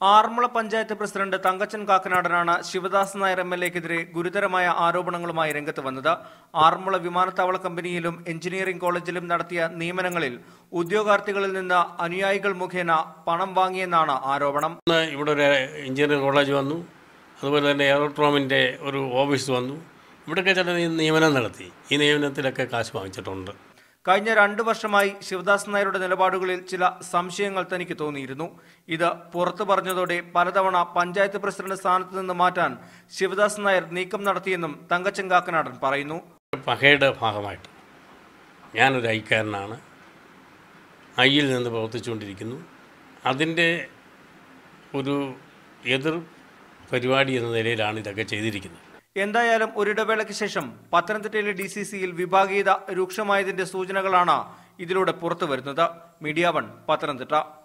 Aranmula panchayat president Thankachan കാക്കനാടനാണ് Sivadas Nair M L എക്കെതിരെ ഗുരുതരമായ ആരോപണങ്ങളുമായി രംഗത്ത് വന്നത് ആറന്മുള വിമാനത്താവള കമ്പനിയിലും എഞ്ചിനീയറിംഗ് കോളേജിലും നടത്തിയ നിയമനങ്ങളിൽ ഉദ്യോഗാർത്ഥികളിൽ നിന്ന് അനുയായികൾ മുഖേന പണം വാങ്ങിയെന്നാണ് ആരോപണം ഇന്ന് ഇവിടെ ഒരു എഞ്ചിനീയറിംഗ് കോളേജ് വന്നു അതുപോലെ തന്നെ എയറോട്രോമിൻ്റെ ഒരു ഓഫീസ് വന്നു ഇവിടെയൊക്കെ ചില നിയ- നിയമനം നടത്തി ഈ നിയമനത്തിലൊക്കെ കാശ് വാങ്ങിച്ചിട്ടുണ്ട് കഴിഞ്ഞ രണ്ടു വർഷമായി ശിവദാസ് നായരുടെ നിലപാടുകളിൽ ചില സംശയങ്ങൾ തനിക്ക് തോന്നിയിരുന്നു ഇത് പുറത്തു പറഞ്ഞതോടെ പലതവണ പഞ്ചായത്ത് പ്രസിഡന്റ് സ്ഥാനത്ത് നിന്ന് മാറ്റാൻ ശിവദാസ് നായർ നീക്കം നടത്തിയെന്നും തങ്കച്ചൻ കാക്കനാടൻ പറയുന്നു പകയുടെ ഭാഗമായിട്ട് ഞാനൊരു ഐക്കാരനാണ് ഐയിൽ നിന്ന് പ്രവർത്തിച്ചുകൊണ്ടിരിക്കുന്നു അതിൻ്റെ ഒരു എതിർ പരിപാടി എന്ന നിലയിലാണ് ഇതൊക്കെ ചെയ്തിരിക്കുന്നത് എന്തായാലും ഒരിടവേളയ്ക്ക് ശേഷം പത്തനംതിട്ടയിലെ ഡി സി സിയിൽ വിഭാഗീയത രൂക്ഷമായതിന്റെ സൂചനകളാണ് ഇതിലൂടെ പുറത്തു വരുന്നത് മീഡിയ വൺ പത്തനംതിട്ട